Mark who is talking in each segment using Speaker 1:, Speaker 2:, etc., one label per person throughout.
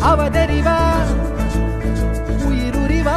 Speaker 1: அவதறிவா உயிருரிவா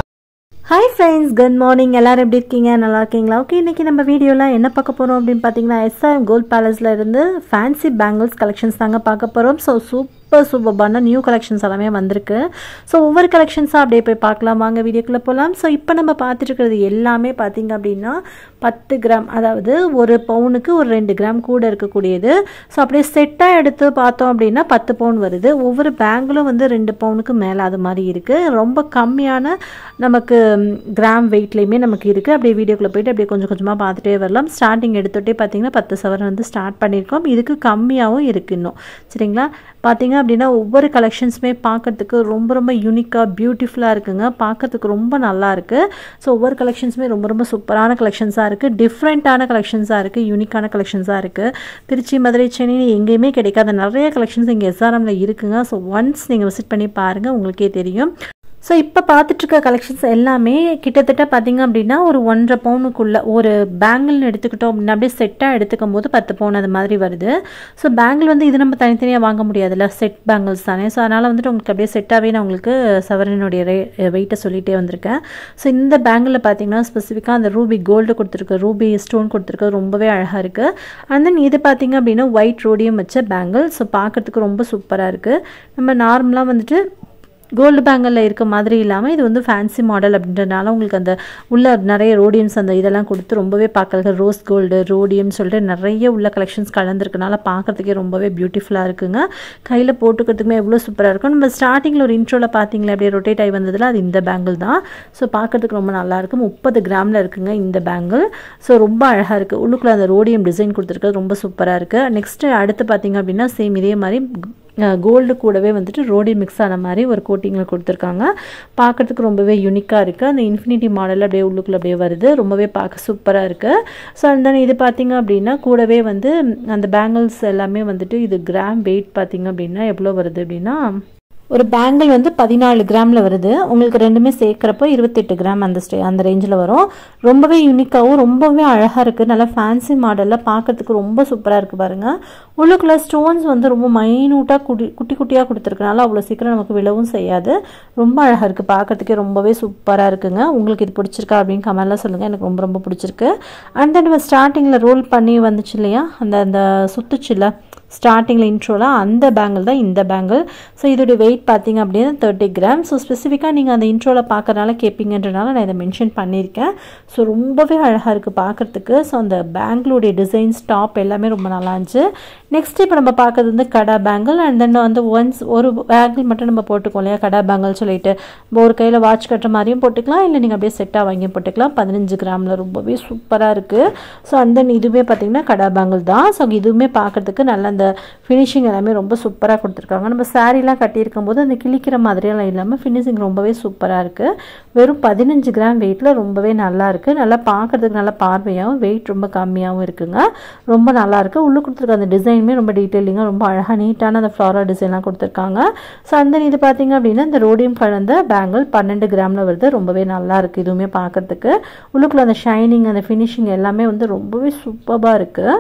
Speaker 2: hi friends good morning எல்லாரும் எப்படி இருக்கீங்க நல்லா இருக்கீங்களா ஓகே இன்றைக்கி நம்ம வீடியோவில் என்ன பார்க்க போகிறோம் அப்படின்னு பார்த்தீங்கன்னா எஸ்ஆர் கோல்ட் பேலஸில் இருந்து ஃபேன்சி பேங்கிள்ஸ் கலெக்ஷன்ஸ் தாங்க பார்க்க போகிறோம் ஸோ சூப்பர் சூப்பர்பான நியூ கலெக்ஷன்ஸ் எல்லாமே வந்திருக்கு ஸோ ஒவ்வொரு கலெக்ஷன்ஸாக அப்படியே போய் பார்க்கலாம் வாங்க வீடியோக்குள்ளே போகலாம் ஸோ இப்போ நம்ம பார்த்துட்டு இருக்கிறது எல்லாமே பார்த்தீங்க அப்படின்னா பத்து கிராம் அதாவது ஒரு பவுனுக்கு ஒரு ரெண்டு கிராம் கூட இருக்கக்கூடியது ஸோ அப்படியே செட்டாக எடுத்து பார்த்தோம் அப்படின்னா பத்து பவுன் வருது ஒவ்வொரு பேங்கிலும் வந்து ரெண்டு பவுனுக்கு மேலே அது மாதிரி இருக்குது ரொம்ப கம்மியான நமக்கு கிராம் வெயிட்லேயுமே நமக்கு இருக்குது அப்படியே வீடியோக்குள்ளே போயிட்டு அப்படியே கொஞ்சம் கொஞ்சமாக பார்த்துட்டே வரலாம் ஸ்டார்டிங் எடுத்துகிட்டே பார்த்தீங்கன்னா பத்து சவரன் வந்து ஸ்டார்ட் பண்ணியிருக்கோம் இதுக்கு கம்மியாகவும் இருக்குது இன்னும் சரிங்களா பார்த்தீங்க அப்படின்னா ஒவ்வொரு கலெக்ஷன்ஸுமே பார்க்கறதுக்கு ரொம்ப ரொம்ப யூனிக்காக பியூட்டிஃபுல்லாக இருக்குங்க பார்க்கறதுக்கு ரொம்ப நல்லா இருக்குது ஸோ ஒவ்வொரு கலெக்ஷன்ஸுமே ரொம்ப ரொம்ப சூப்பரான கலெக்ஷன்ஸாக இருக்குது டிஃப்ரெண்ட்டான கலெக்ஷன்ஸாக இருக்குது யூனிக்கான கலெக்ஷன்ஸாக இருக்குது திருச்சி மதுரை சென்னை எங்கேயுமே கிடைக்காத நிறைய கலெக்ஷன்ஸ் இங்கே எஸ்ஆர்எம்ல இருக்குங்க ஸோ ஒன்ஸ் நீங்கள் விசிட் பண்ணி பாருங்கள் உங்களுக்கே தெரியும் ஸோ இப்போ பார்த்துட்ருக்க கலெக்ஷன்ஸ் எல்லாமே கிட்டத்தட்ட பார்த்தீங்க அப்படின்னா ஒரு ஒன்றரை பவுனுக்குள்ளே ஒரு பேங்கிள்னு எடுத்துக்கிட்டோம் அப்படின்னா அப்படியே செட்டாக எடுத்துக்கும் போது பத்து பவுன் அது மாதிரி வருது ஸோ பேங்கிள் வந்து இது நம்ம தனித்தனியாக வாங்க முடியாதுல்ல செட் பேங்கிள்ஸ் தானே ஸோ அதனால் வந்துட்டு உங்களுக்கு அப்படியே செட்டாகவே நான் உங்களுக்கு சவரனுடைய ரே வெயிட்டை சொல்லிகிட்டே வந்திருக்கேன் ஸோ இந்த பேங்கிளில் பார்த்தீங்கன்னா ஸ்பெசிஃபிக்காக அந்த ரூபி கோல்டு கொடுத்துருக்கு ரூபி ஸ்டோன் கொடுத்துருக்கு ரொம்பவே அழகாக இருக்குது அண்ட் தென் இது பார்த்தீங்க அப்படின்னா ஒயிட் ரோடியம் வச்ச பேங்கிள் ஸோ பார்க்கறதுக்கு ரொம்ப சூப்பராக இருக்குது நம்ம நார்மலாக வந்துட்டு கோல்டு பேங்கிளில் இருக்க மாதிரி இல்லாமல் இது வந்து ஃபேன்சி மாடல் அப்படின்றனால உங்களுக்கு அந்த உள்ள நிறைய ரோடியம்ஸ் அந்த இதெல்லாம் கொடுத்து ரொம்பவே பார்க்கறது ரோஸ் கோல்டு ரோடியம் சொல்லிட்டு நிறைய உள்ள கலெக்ஷன்ஸ் கலந்துருக்கனால பார்க்கறதுக்கே ரொம்பவே பியூட்டிஃபுல்லாக இருக்குங்க கையில் போட்டுக்கிறதுக்குமே எவ்வளோ சூப்பராக இருக்கும் நம்ம ஸ்டார்டிங்கில் ஒரு இன்ட்ரோவில் பார்த்தீங்களா அப்படியே ரொட்டேட் ஆகி வந்ததில் அது இந்த பேங்கிள் தான் ஸோ பார்க்கறதுக்கு ரொம்ப நல்லாயிருக்கு முப்பது கிராமில் இருக்குங்க இந்த பேங்கிள் ஸோ ரொம்ப அழகாக இருக்குது உள்ளுக்குள்ள அந்த ரோடியம் டிசைன் கொடுத்துருக்கிறது ரொம்ப சூப்பராக இருக்குது நெக்ஸ்ட்டு அடுத்து பார்த்தீங்க அப்படின்னா சேம் இதே மாதிரி கோல்டு கூடவே வந்துட்டு ரோடி மிக்ஸ் ஆன மாதிரி ஒரு கோட்டிங்கில் கொடுத்துருக்காங்க பார்க்குறதுக்கு ரொம்பவே யூனிக்காக இருக்குது அந்த இன்ஃபினிட்டி மாடல் அப்படியே உள்ளுக்குள்ளே அப்படியே வருது ரொம்பவே பார்க்க சூப்பராக இருக்குது ஸோ அந்த இது பார்த்திங்க அப்படின்னா கூடவே வந்து அந்த பேங்கிள்ஸ் எல்லாமே வந்துட்டு இது கிராம் வெயிட் பார்த்திங்க அப்படின்னா எவ்வளோ வருது அப்படின்னா ஒரு பேங்கிள் வந்து பதினாலு கிராமில் வருது உங்களுக்கு ரெண்டுமே சேர்க்குறப்போ இருபத்தெட்டு கிராம் அந்த ஸ்டே அந்த ரேஞ்சில் வரும் ரொம்பவே யூனிக்காகவும் ரொம்பவே அழகாக இருக்குது நல்லா ஃபேன்சி மாடலில் பார்க்குறதுக்கு ரொம்ப சூப்பராக இருக்குது பாருங்கள் உள்ளுக்குள்ளே ஸ்டோன்ஸ் வந்து ரொம்ப மைனூட்டாக குட்டி குட்டி குட்டியாக கொடுத்துருக்கனால அவ்வளோ சீக்கிரம் நமக்கு விழவும் செய்யாது ரொம்ப அழகாக இருக்குது பார்க்குறதுக்கே ரொம்பவே சூப்பராக இருக்குங்க உங்களுக்கு இது பிடிச்சிருக்கா அப்படின்னு கமெண்ட்லாம் சொல்லுங்கள் எனக்கு ரொம்ப ரொம்ப பிடிச்சிருக்கு அண்ட் தென் நம்ம ஸ்டார்டிங்கில் ரோல் பண்ணி வந்துச்சு இல்லையா அந்த அந்த சுத்துச்சுல ஸ்டார்டிங்கில் இன்ட்ரோவில் அந்த பேங்கிள் தான் இந்த பேங்கிள் ஸோ இதோடைய வெயிட் பார்த்தீங்க அப்படின்னா தேர்ட்டி கிராம் ஸோ ஸ்பெசிஃபிக்காக நீங்கள் அந்த இன்ட்ரோவில் பார்க்குறனால கேட்பீங்கன்றனால நான் இதை மென்ஷன் பண்ணியிருக்கேன் ஸோ ரொம்பவே அழகாக இருக்குது பார்க்குறதுக்கு ஸோ அந்த பேங்கிளுடைய டிசைன்ஸ் டாப் எல்லாமே ரொம்ப நல்லா இருந்துச்சு நெக்ஸ்ட் இப்போ நம்ம பார்க்குறது வந்து கடா பேங்கிள் அண்ட் தென் வந்து ஒன்ஸ் ஒரு பேங்கிள் மட்டும் நம்ம போட்டுக்கோம் இல்லையா கடா பேங்கிள் சொல்லிட்டு இப்போ ஒரு கையில் வாட்ச் கட்டுற மாதிரியும் போட்டுக்கலாம் இல்லை நீங்கள் அப்படியே செட்டாக வாங்கி போட்டுக்கலாம் பதினஞ்சு கிராமில் ரொம்பவே சூப்பராக இருக்குது ஸோ அண்ட் தென் இதுவுமே பார்த்தீங்கன்னா கடா பேங்கிள் தான் ஸோ இதுவுமே பார்க்குறதுக்கு நல்ல அந்த ஃபினிஷிங் எல்லாமே ரொம்ப சூப்பராக கொடுத்துருக்காங்க நம்ம சாரீலாம் கட்டியிருக்கும் போது அந்த கிழிக்கிற மாதிரியெல்லாம் இல்லாமல் ஃபினிஷிங் ரொம்பவே சூப்பராக இருக்குது வெறும் பதினஞ்சு கிராம் வெயிட்டில் ரொம்பவே நல்லா இருக்குது நல்லா பார்க்குறதுக்கு நல்லா பார்வையாகவும் வெயிட் ரொம்ப கம்மியாகவும் இருக்குங்க ரொம்ப நல்லா இருக்குது உள்ளே கொடுத்துருக்க அந்த டிசைனுமே ரொம்ப டீட்டெயிலிங்காக ரொம்ப அழகாக நீட்டான அந்த ஃப்ளாரா டிசைன்லாம் கொடுத்துருக்காங்க ஸோ அந்த இது பார்த்தீங்க அப்படின்னா இந்த ரோடியம் கலந்த பேங்கிள் பன்னெண்டு கிராமில் வருது ரொம்பவே நல்லா இருக்குது இதுவுமே பார்க்குறதுக்கு உள்ளுக்குள்ள அந்த ஷைனிங் அந்த ஃபினிஷிங் எல்லாமே வந்து ரொம்பவே சூப்பராக இருக்குது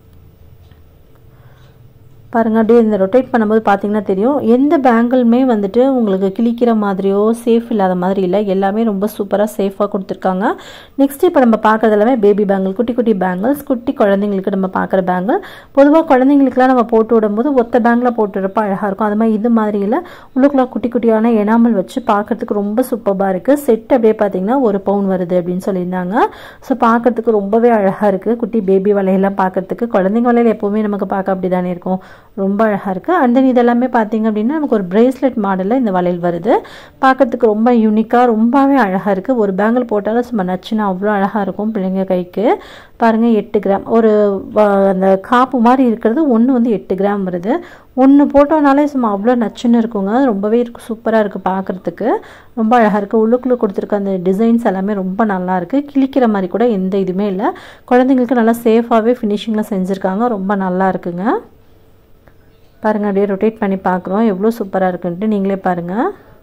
Speaker 2: பாருங்கள் அப்படியே இந்த ரொட்டேட் பண்ணும்போது பார்த்தீங்கன்னா தெரியும் எந்த பேங்கிளுமே வந்துட்டு உங்களுக்கு கிழிக்கிற மாதிரியோ சேஃப் இல்லாத மாதிரி இல்லை எல்லாமே ரொம்ப சூப்பராக சேஃபாக கொடுத்துருக்காங்க நெக்ஸ்ட் இப்போ நம்ம பார்க்குறது எல்லாமே பேபி பேங்கிள் குட்டி குட்டி பேங்கிள்ஸ் குட்டி குழந்தைங்களுக்கு நம்ம பார்க்குற பேங்கிள் பொதுவாக குழந்தைங்களுக்குலாம் நம்ம போட்டு விடும்போது ஒத்த பேங்கில் போட்டுறப்ப அழகாக இருக்கும் அது மாதிரி இது மாதிரி இல்லை உள்ளுக்குள்ள குட்டி குட்டியான எனாமல் வச்சு பார்க்கறதுக்கு ரொம்ப சூப்பராக இருக்குது செட் அப்படியே பார்த்தீங்கன்னா ஒரு பவுன் வருது அப்படின்னு சொல்லியிருந்தாங்க ஸோ பார்க்கறதுக்கு ரொம்பவே அழகாக இருக்குது குட்டி பேபி வலையெல்லாம் பார்க்கறதுக்கு குழந்தைங்க வலையில் எப்போவுமே நமக்கு பார்க்க அப்படி தானே இருக்கும் ரொம்ப அழகாக இருக்குது அண்ட் தென் இதெல்லாமே பார்த்தீங்க அப்படின்னா நமக்கு ஒரு பிரேஸ்லெட் மாடலில் இந்த வளையல் வருது பார்க்கறதுக்கு ரொம்ப யூனிக்காக ரொம்பவே அழகாக இருக்குது ஒரு பேங்கிள் போட்டாலும் சும்மா நச்சுன்னா அவ்வளோ அழகாக இருக்கும் பிள்ளைங்க கைக்கு பாருங்கள் எட்டு கிராம் ஒரு அந்த காப்பு மாதிரி இருக்கிறது ஒன்று வந்து எட்டு கிராம் வருது ஒன்று போட்டோனாலே சும்மா அவ்வளோ நச்சுன்னு இருக்குங்க ரொம்பவே இருக்கு சூப்பராக இருக்குது பார்க்குறதுக்கு ரொம்ப அழகாக இருக்குது உள்ளுக்குள்ளே கொடுத்துருக்க அந்த டிசைன்ஸ் எல்லாமே ரொம்ப நல்லா இருக்குது கிழிக்கிற மாதிரி கூட எந்த இதுவுமே இல்லை குழந்தைங்களுக்கு நல்லா சேஃபாகவே ஃபினிஷிங்கில் செஞ்சுருக்காங்க ரொம்ப நல்லா இருக்குங்க பாருங்கள் அப்படியே ரொட்டேட் பண்ணி பார்க்குறோம் எவ்வளோ சூப்பராக இருக்குன்ட்டு நீங்களே பாருங்கள்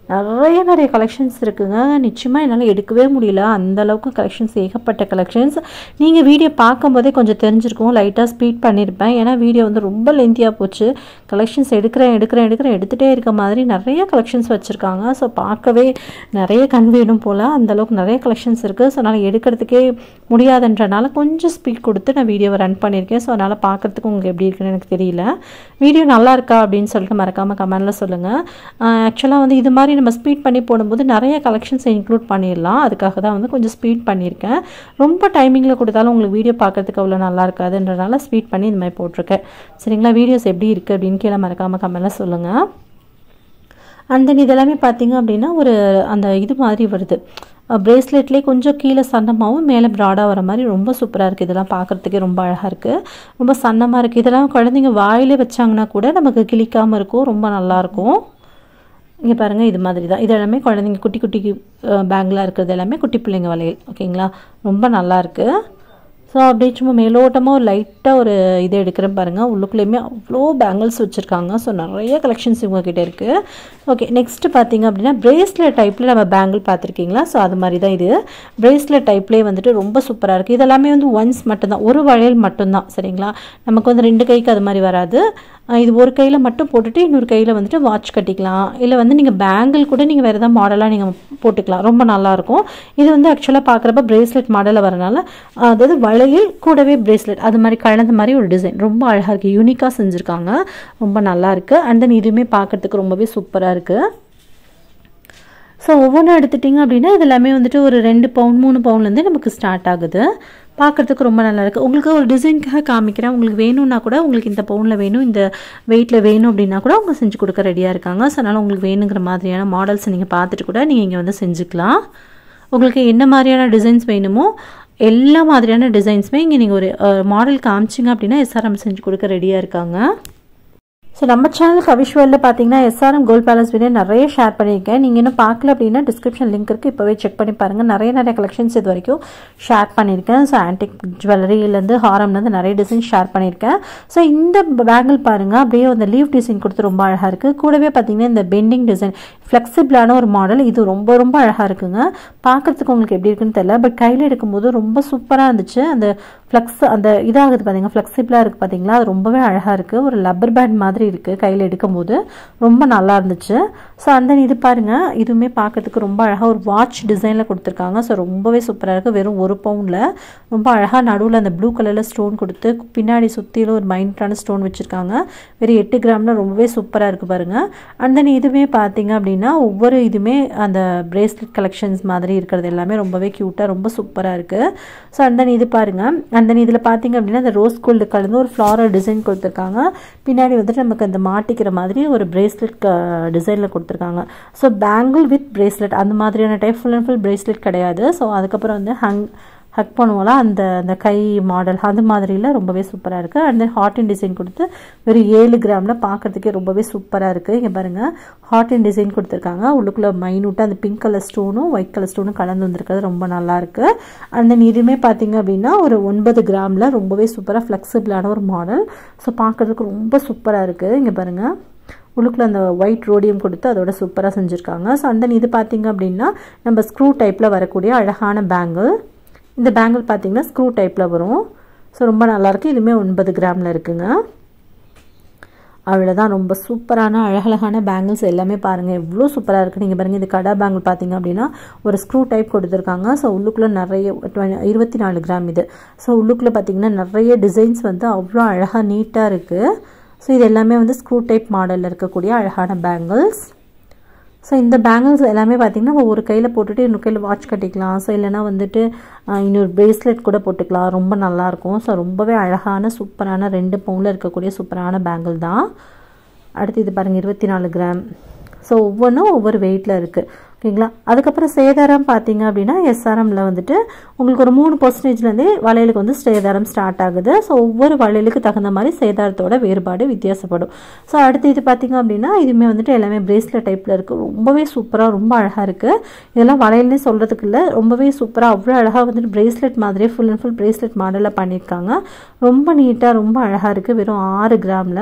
Speaker 2: நிறைய நிறைய கலெக்ஷன்ஸ் இருக்குங்க நிச்சயமாக என்னால் எடுக்கவே முடியல அந்த அளவுக்கு கலெக்ஷன்ஸ் ஏகப்பட்ட கலெக்ஷன்ஸ் நீங்கள் வீடியோ பார்க்கும்போதே கொஞ்சம் தெரிஞ்சிருக்கும் லைட்டாக ஸ்பீட் பண்ணியிருப்பேன் ஏன்னா வீடியோ வந்து ரொம்ப லென்த்தியாக போச்சு கலெக்ஷன்ஸ் எடுக்கிறேன் எடுக்கிறேன் எடுக்கிறேன் எடுத்துகிட்டே இருக்க மாதிரி நிறைய கலெக்ஷன்ஸ் வச்சுருக்காங்க ஸோ பார்க்கவே நிறைய கண் வேணும் போல் அந்தளவுக்கு நிறைய கலெக்ஷன்ஸ் இருக்குது ஸோ அதனால் எடுக்கிறதுக்கே முடியாதுன்றனால கொஞ்சம் ஸ்பீட் கொடுத்து நான் வீடியோவை ரன் பண்ணியிருக்கேன் ஸோ அதனால் பார்க்குறதுக்கு உங்களுக்கு எப்படி இருக்குன்னு எனக்கு தெரியல வீடியோ நல்லா இருக்கா அப்படின்னு சொல்லிட்டு மறக்காமல் கமெண்டில் சொல்லுங்கள் ஆக்சுவலாக வந்து இது மாதிரி நம்ம ஸ்பீட் பண்ணி போடும்போது நிறைய கலெக்ஷன்ஸ் இன்க்ளூட் பண்ணிடலாம் அதுக்காக தான் வந்து கொஞ்சம் ஸ்பீட் பண்ணியிருக்கேன் ரொம்ப டைமிங்கில் கொடுத்தாலும் உங்களுக்கு வீடியோ பார்க்குறதுக்கு அவ்வளோ நல்லா இருக்காதுன்றனால ஸ்பீட் பண்ணி இந்த மாதிரி போட்டிருக்கேன் சரிங்களா வீடியோஸ் எப்படி இருக்குது அப்படின்னு கீழே மறக்காமல் கமெண்டில் சொல்லுங்கள் அண்ட் தென் இதெல்லாமே பார்த்தீங்க அப்படின்னா ஒரு அந்த இது மாதிரி வருது ப்ரேஸ்லெட்லேயே கொஞ்சம் கீழே சன்னமாகவும் மேலே ப்ராடாக வர மாதிரி ரொம்ப சூப்பராக இருக்குது இதெல்லாம் பார்க்குறதுக்கே ரொம்ப அழகாக இருக்குது ரொம்ப சன்னமாக இருக்குது இதெல்லாம் குழந்தைங்க வாயிலே வச்சாங்கன்னா கூட நமக்கு கிளிக்காமல் இருக்கும் ரொம்ப நல்லாயிருக்கும் இங்கே பாருங்கள் இது மாதிரி தான் இது எல்லாமே குழந்தைங்க குட்டி குட்டி பேங்கில் இருக்கிறது எல்லாமே குட்டி பிள்ளைங்க வளையல் ஓகேங்களா ரொம்ப நல்லாயிருக்கு ஸோ அப்படியே சும்மா மேலோட்டமாக ஒரு லைட்டாக ஒரு இது எடுக்கிறேன் பாருங்கள் உள்ளுக்குள்ளேயுமே அவ்வளோ பேங்கிள்ஸ் வச்சுருக்காங்க ஸோ நிறைய கலெக்ஷன்ஸ் இவங்கக்கிட்ட இருக்குது ஓகே நெக்ஸ்ட்டு பார்த்தீங்க அப்படின்னா பிரேஸ்லெட் டைப்பில் நம்ம பேங்கிள் பார்த்துருக்கீங்களா ஸோ அது மாதிரி தான் இது பிரேஸ்லெட் டைப்லேயே வந்துட்டு ரொம்ப சூப்பராக இருக்குது இதெல்லாமே வந்து ஒன்ஸ் மட்டும்தான் ஒரு வளையல் மட்டும்தான் சரிங்களா நமக்கு வந்து ரெண்டு கைக்கு அது மாதிரி வராது இது ஒரு கையில் மட்டும் போட்டுட்டு இன்னொரு கையில் வந்துட்டு வாட்ச் கட்டிக்கலாம் இல்லை வந்து நீங்கள் பேங்கிள் கூட நீங்கள் வேறு எதாவது மாடலாக நீங்கள் போட்டுக்கலாம் ரொம்ப நல்லாயிருக்கும் இது வந்து ஆக்சுவலாக பார்க்குறப்ப பிரேஸ்லெட் மாடலில் வரனால அதாவது வளையல் கூடவே பிரேஸ்லெட் அது மாதிரி கலந்த மாதிரி ஒரு டிசைன் ரொம்ப அழகாக இருக்குது யூனிக்காக செஞ்சுருக்காங்க ரொம்ப நல்லா இருக்குது அண்ட் தென் இதுவுமே பார்க்குறதுக்கு ரொம்பவே சூப்பராக இருக்குது ஸோ ஒவ்வொன்றும் எடுத்துட்டிங்க அப்படின்னா இது எல்லாமே வந்துட்டு ஒரு ரெண்டு பவுன் மூணு பவுன்லேருந்து நமக்கு ஸ்டார்ட் ஆகுது பார்க்குறதுக்கு ரொம்ப நல்லா இருக்குது உங்களுக்கு ஒரு டிசைனுக்காக காமிக்கிறேன் உங்களுக்கு வேணும்னா கூட உங்களுக்கு இந்த பவுனில் வேணும் இந்த வெயிட்டில் வேணும் அப்படின்னா கூட அவங்க செஞ்சு கொடுக்க ரெடியாக இருக்காங்க ஸோ அதனால் உங்களுக்கு வேணுங்கிற மாதிரியான மாடல்ஸ் நீங்கள் பார்த்துட்டு கூட நீங்கள் இங்கே வந்து செஞ்சுக்கலாம் உங்களுக்கு என்ன மாதிரியான டிசைன்ஸ் வேணுமோ எல்லா மாதிரியான டிசைன்ஸுமே இங்கே நீங்கள் ஒரு மாடல் காமிச்சிங்க அப்படின்னா எஸ்ஆர்எம் செஞ்சு கொடுக்க ரெடியாக இருக்காங்க ஸோ நம்ம சேனல் கவிஷ்வலில் பார்த்தீங்கன்னா எஸ்ஆர்எம் கோல்ட் பேலஸ் வீடியோ நிறைய ஷேர் பண்ணியிருக்கேன் நீங்கள் இன்னும் பார்க்கல அப்படின்னா டிஸ்கிரிப்ஷன் லிங்க் இருக்குது இப்போவே செக் பண்ணி பாருங்கள் நிறைய நிறைய கலெக்ஷன்ஸ் இது வரைக்கும் ஷேர் பண்ணியிருக்கேன் ஸோ ஆன்டிக் ஜுவல்லரியிலேருந்து ஹாரம்லேருந்து நிறைய டிசைன் ஷேர் பண்ணியிருக்கேன் ஸோ இந்த பேங்கிள் பாருங்கள் அப்படியே அந்த லீவ் டிசைன் கொடுத்து ரொம்ப அழகாக இருக்குது கூடவே பார்த்தீங்கன்னா இந்த பெண்டிங் டிசைன் ஃப்ளெக்சிபிளான ஒரு மாடல் இது ரொம்ப ரொம்ப அழகாக இருக்குங்க பார்க்குறதுக்கு உங்களுக்கு எப்படி இருக்குன்னு தெரியல பட் கையில் எடுக்கும்போது ரொம்ப சூப்பராக இருந்துச்சு அந்த ஃப்ளெக்ஸ் அந்த இதாகுது பார்த்தீங்கன்னா ஃப்ளெக்சிபிளாக இருக்குது பார்த்தீங்களா அது ரொம்பவே அழகாக இருக்குது ஒரு லப்பர் பேண்ட் மாதிரி இருக்குது கையில் எடுக்கும்போது ரொம்ப நல்லா இருந்துச்சு ஸோ அந்த இது பாருங்கள் இதுவுமே பார்க்கறதுக்கு ரொம்ப அழகாக ஒரு வாட்ச் டிசைனில் கொடுத்துருக்காங்க ஸோ ரொம்பவே சூப்பராக இருக்குது வெறும் ஒரு பவுனில் ரொம்ப அழகாக நடுவில் அந்த ப்ளூ கலரில் ஸ்டோன் கொடுத்து பின்னாடி சுற்றிலும் ஒரு மைண்டான ஸ்டோன் வச்சுருக்காங்க வெறும் எட்டு கிராமில் ரொம்பவே சூப்பராக இருக்குது பாருங்கள் அண்ட் தென் இதுவுமே பார்த்தீங்க அப்படின்னா ஒவ்வொரு இதுவுமே அந்த பிரேஸ்லெட் கலெக்ஷன்ஸ் மாதிரி இருக்கிறது எல்லாமே ரொம்பவே க்யூட்டாக ரொம்ப சூப்பராக இருக்குது ஸோ அண்ட் தென் இது பாருங்கள் அண்ட் தென் இதில் பார்த்தீங்க அப்படின்னா அந்த ரோஸ் கோல்டு கலந்து ஒரு ஃப்ளாரல் டிசைன் கொடுத்துருக்காங்க பின்னாடி வந்துட்டு நமக்கு அந்த மாட்டிக்கிற மாதிரி ஒரு பிரேஸ்லெட் டிசைனில் கொடுத்துருக்காங்க ஸோ பேங்கிள் வித் பிரேஸ்லெட் அந்த மாதிரியான type full and full bracelet கிடையாது ஸோ அதுக்கப்புறம் வந்து ஹங் ஹக் பண்ணுவோம்ல அந்த அந்த கை மாடல் அந்த மாதிரியில் ரொம்பவே சூப்பராக இருக்குது and then heart and design கொடுத்து வெறும் ஏழு கிராமில் பார்க்குறதுக்கே ரொம்பவே சூப்பராக இருக்குது இங்கே பாருங்கள் ஹாட் அண்ட் டிசைன் கொடுத்துருக்காங்க உள்ளுக்குள்ளே மைனூட்டாக அந்த பிங்க் கலர் ஸ்டோனும் ஒயிட் கலர் ஸ்டோனும் கலந்து வந்திருக்கிறது ரொம்ப நல்லாயிருக்கு அண்ட் தென் இதுவுமே பார்த்தீங்க அப்படின்னா ஒரு ஒன்பது கிராமில் ரொம்பவே சூப்பராக ஃப்ளெக்சிபிளான ஒரு மாடல் ஸோ பார்க்குறதுக்கு ரொம்ப சூப்பராக இருக்குது இங்கே பாருங்கள் உள்ளுக்குள்ள அந்த ஒயிட் ரோடியம் கொடுத்து அதோட சூப்பராக செஞ்சுருக்காங்க ஸோ அந்த இது பார்த்தீங்க அப்படின்னா நம்ம ஸ்க்ரூ டைப்பில் வரக்கூடிய அழகான பேங்கிள் இந்த பேங்கிள் பார்த்தீங்கன்னா ஸ்க்ரூ டைப்பில் வரும் ஸோ ரொம்ப நல்லாயிருக்கு இதுவுமே ஒன்பது கிராமில் இருக்குங்க அவ்வளோதான் ரொம்ப சூப்பரான அழகழகான பேங்கிள்ஸ் எல்லாமே பாருங்கள் எவ்வளோ சூப்பராக இருக்குது நீங்கள் பாருங்கள் இந்த கடா பேங்கிள் பார்த்தீங்க அப்படின்னா ஒரு ஸ்க்ரூ டைப் கொடுத்துருக்காங்க ஸோ உள்ளுக்குள்ளே நிறைய இருபத்தி நாலு கிராம் இது ஸோ உள்ளுக்குள்ளே பார்த்தீங்கன்னா நிறைய டிசைன்ஸ் வந்து அவ்வளோ அழகாக நீட்டாக இருக்குது ஸோ இது எல்லாமே வந்து ஸ்க்ரூ டைப் மாடலில் இருக்கக்கூடிய அழகான பேங்கிள்ஸ் ஸோ இந்த பேங்கிள்ஸ் எல்லாமே பார்த்திங்கன்னா நம்ம ஒரு கையில் போட்டுட்டு இன்னொரு கையில் வாட்ச் கட்டிக்கலாம் ஸோ இல்லைனா வந்துட்டு இன்னொரு ப்ரேஸ்லெட் கூட போட்டுக்கலாம் ரொம்ப நல்லாயிருக்கும் ஸோ ரொம்பவே அழகான சூப்பரான ரெண்டு பவுனில் இருக்கக்கூடிய சூப்பரான பேங்கிள் தான் அடுத்து இது பாருங்கள் இருபத்தி நாலு கிராம் ஸோ ஒவ்வொன்றும் ஒவ்வொரு வெயிட்டில் இருக்குது ஓகேங்களா அதுக்கப்புறம் சேதாரம் பார்த்தீங்க அப்படின்னா எஸ்ஆர்எம்மில் வந்துட்டு உங்களுக்கு ஒரு மூணு பர்சன்டேஜ்லேருந்தே வளையலுக்கு வந்து சேதாரம் ஸ்டார்ட் ஆகுது ஸோ ஒவ்வொரு வளையலுக்கு தகுந்த மாதிரி சேதாரத்தோட வேறுபாடு வித்தியாசப்படும் ஸோ அடுத்து இது பார்த்தீங்க அப்படின்னா இதுவுமே வந்துட்டு எல்லாமே பிரேஸ்லெட் டைப்பில் இருக்குது ரொம்பவே சூப்பராக ரொம்ப அழகாக இருக்குது இதெல்லாம் வளையல்னே சொல்கிறதுக்கு இல்லை ரொம்பவே சூப்பராக அவ்வளோ அழகாக வந்துட்டு பிரேஸ்லெட் மாதிரியே ஃபுல் அண்ட் ஃபுல் பிரேஸ்லெட் மாடலில் பண்ணியிருக்காங்க ரொம்ப நீட்டாக ரொம்ப அழகாக இருக்குது வெறும் ஆறு கிராமில்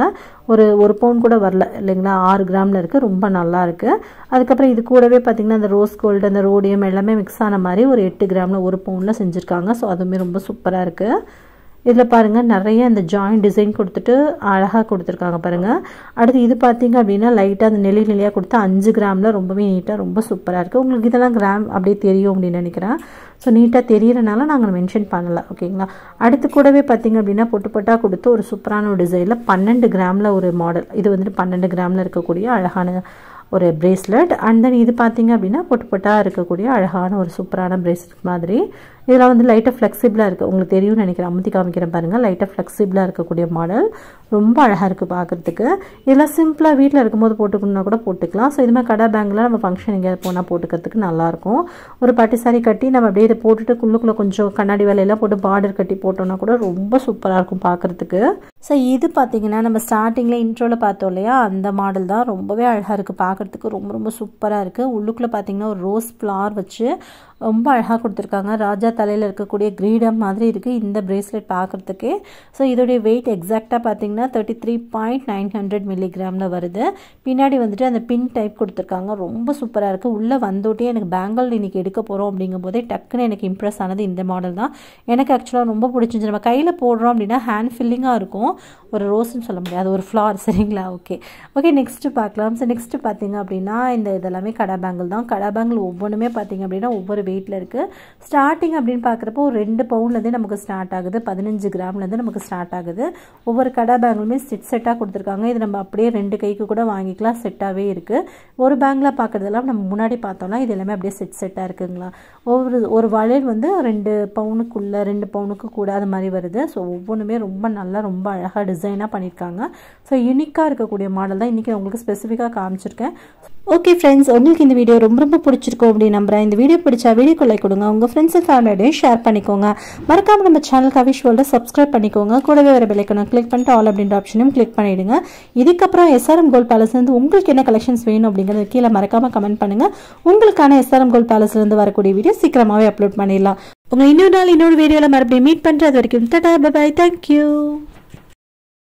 Speaker 2: ஒரு ஒரு பவுன் கூட வரல இல்லைங்களா ஆறு கிராமில் இருக்குது ரொம்ப நல்லா இருக்குது அதுக்கப்புறம் இது கூடவே பார்த்திங்கன்னா அந்த ரோஸ் கோல்டு அந்த ரோடியம் எல்லாமே மிக்ஸ் ஆன மாதிரி ஒரு எட்டு கிராமில் ஒரு பவுனில் செஞ்சுருக்காங்க ஸோ அதுவுமே ரொம்ப சூப்பராக இருக்குது இதில் பாருங்கள் நிறைய அந்த ஜாயிண்ட் டிசைன் கொடுத்துட்டு அழகாக கொடுத்துருக்காங்க பாருங்கள் அடுத்து இது பார்த்தீங்க அப்படின்னா லைட்டாக அந்த நெளி நெளியாக கொடுத்து அஞ்சு கிராமில் ரொம்பவே நீட்டாக ரொம்ப சூப்பராக இருக்குது உங்களுக்கு இதெல்லாம் கிராம் அப்படியே தெரியும் அப்படின்னு நினைக்கிறேன் ஸோ நீட்டாக தெரியறனால நாங்கள் மென்ஷன் பண்ணலை ஓகேங்களா அடுத்து கூடவே பார்த்திங்க அப்படின்னா பொட்டு பொட்டாக கொடுத்து ஒரு சூப்பரான ஒரு டிசைனில் பன்னெண்டு கிராமில் ஒரு மாடல் இது வந்துட்டு பன்னெண்டு கிராமில் இருக்கக்கூடிய அழகான ஒரு பிரேஸ்லெட் அண்ட் தென் இது பார்த்தீங்க அப்படின்னா பொட்டு பொட்டாக இருக்கக்கூடிய அழகான ஒரு சூப்பரான பிரேஸ்லெட் மாதிரி இதெல்லாம் வந்து லைட்டாக ஃப்ளெக்சிபிளாக இருக்குது உங்களுக்கு தெரியும்னு நினைக்கிறேன் அமுத்தி காமிக்கிறேன் பாருங்கள் லைட்டாக ஃப்ளெக்சிபிளாக இருக்கக்கூடிய மாடல் ரொம்ப அழகாக இருக்குது பார்க்குறதுக்கு இதெல்லாம் சிம்பிளாக வீட்டில் இருக்கும்போது போட்டுக்கணுன்னா கூட போட்டுக்கலாம் ஸோ இது மாதிரி கடை பேங்கில் நம்ம ஃபங்க்ஷன் எங்கேயாவது போனால் போட்டுக்கிறதுக்கு நல்லாயிருக்கும் ஒரு பட்டு சாரி கட்டி நம்ம அப்படியே இதை போட்டுட்டு குள்ளுக்குள்ளே கொஞ்சம் கண்ணாடி வேலையெல்லாம் போட்டு பார்டர் கட்டி போட்டோம்னா கூட ரொம்ப சூப்பராக இருக்கும் பார்க்குறதுக்கு ஸோ இது பார்த்தீங்கன்னா நம்ம ஸ்டார்டிங்கில் இன்ட்ரோவில் பார்த்தோம் இல்லையா அந்த மாடல் தான் ரொம்பவே அழகாக இருக்குது பார்க்குறதுக்கு ரொம்ப ரொம்ப சூப்பராக இருக்குது உள்ளுக்குள்ளே பார்த்தீங்கன்னா ஒரு ரோஸ் ஃப்ளார் வச்சு ரொம்ப அழகாக கொடுத்துருக்காங்க ராஜா தலையில் இருக்கக்கூடிய கிரீடம் மாதிரி இருக்குது இந்த பிரேஸ்லெட் பார்க்குறதுக்கே ஸோ இதோடைய வெயிட் எக்ஸாக்டாக பார்த்தீங்கன்னா thirty three point nine hundred மில்லிகிராமில் வருது பின்னாடி வந்துட்டு அந்த பின் டைப் கொடுத்துருக்காங்க ரொம்ப சூப்பராக இருக்குது உள்ளே வந்தோட்டே எனக்கு பேங்கிள் இன்றைக்கி எடுக்க போகிறோம் அப்படிங்கும் போதே டக்குன்னு எனக்கு இம்ப்ரெஸ் ஆனது இந்த மாடல் தான் எனக்கு ஆக்சுவலாக ரொம்ப பிடிச்சிருந்துச்சு நம்ம கையில் போடுறோம் அப்படின்னா ஹேண்ட் ஃபில்லிங்காக இருக்கும் ஒரு ரோஸ்ன்னு சொல்ல முடியாது ஒரு ஃப்ளார் சரிங்களா ஓகே ஓகே நெக்ஸ்ட்டு பார்க்கலாம் ஸோ நெக்ஸ்ட்டு பார்த்தீங்க அப்படின்னா இந்த இதெல்லாமே கடா பேங்கிள் தான் கடா பேங்கிள் ஒவ்வொன்றுமே பார்த்தீங்க அப்படின்னா ஒவ்வொரு வெயிட்டில் இருக்குது ஸ்டார்டிங் அப்படின்னு பார்க்குறப்போ ஒரு ரெண்டு பவுண்ட்லேருந்தே நமக்கு ஸ்டார்ட் ஆகுது பதினஞ்சு கிராம்லேருந்து நமக்கு ஸ்டார்ட் ஆகுது ஒவ்வொரு கடா பேங்கிலுமே செட் செட்டாக கொடுத்துருக்காங்க இது நம்ம அப்படியே ரெண்டு கைக்கு கூட வாங்கிக்கலாம் செட்டாகவே இருக்குது ஒரு பேங்கில் பார்க்குறதெல்லாம் நம்ம முன்னாடி பார்த்தோம்னா இது எல்லாமே அப்படியே செட் செட்டாக இருக்குங்களா ஒவ்வொரு ஒரு வளையல் வந்து ரெண்டு பவுனுக்குள்ளே ரெண்டு பவுனுக்கு கூட அது மாதிரி வருது ஸோ ஒவ்வொன்றுமே ரொம்ப நல்லா ரொம்ப அழகாக டிசைனாக பண்ணியிருக்காங்க ஸோ யூனிக்காக இருக்கக்கூடிய மாடல் தான் இன்றைக்கி உங்களுக்கு ஸ்பெசிஃபிக்காக காமிச்சிருக்கேன் ஓகே ஃப்ரெண்ட்ஸ் உங்களுக்கு இந்த வீடியோ ரொம்ப ரொம்ப பிடிச்சிருக்கும் அப்படின்னு நம்புறேன் இந்த வீடியோ பிடிச்சா வீடியோக்கு லைக் கொடுங்க உங்கள் ஃப்ரெண்ட்ஸ் அண்ட் ஃபேமிலியோடையும் ஷேர் பண்ணிக்கோங்க மறக்காம நம்ம சேனல் கவிஷ் வேர்ல்டை சப்ஸ்கிரைப் பண்ணிக்கோங்க கூடவே வர பெல்லைக்கணும் கிளிக் பண்ணிட்டு ஆல் அப்படின்ற ஆப்ஷனையும் கிளிக் பண்ணிவிடுங்க இதுக்கப்புறம் எஸ்ஆர்எம் கோல்ட் பேலஸ்லேருந்து உங்களுக்கு என்ன கலெக்ஷன்ஸ் வேணும் அப்படிங்கிறது கீழே மறக்காம கமெண்ட் பண்ணுங்கள் உங்களுக்கான எஸ்ஆர்எம் கோல்ட் பேலஸ்லேருந்து வரக்கூடிய வீடியோ சீக்கிரமாகவே அப்லோட் பண்ணிடலாம் உங்கள் இன்னொரு நாள் இன்னொரு வீடியோவில் மறுபடியும் மீட் பண்ணுறது வரைக்கும் தட்டா பை தேங்க்யூ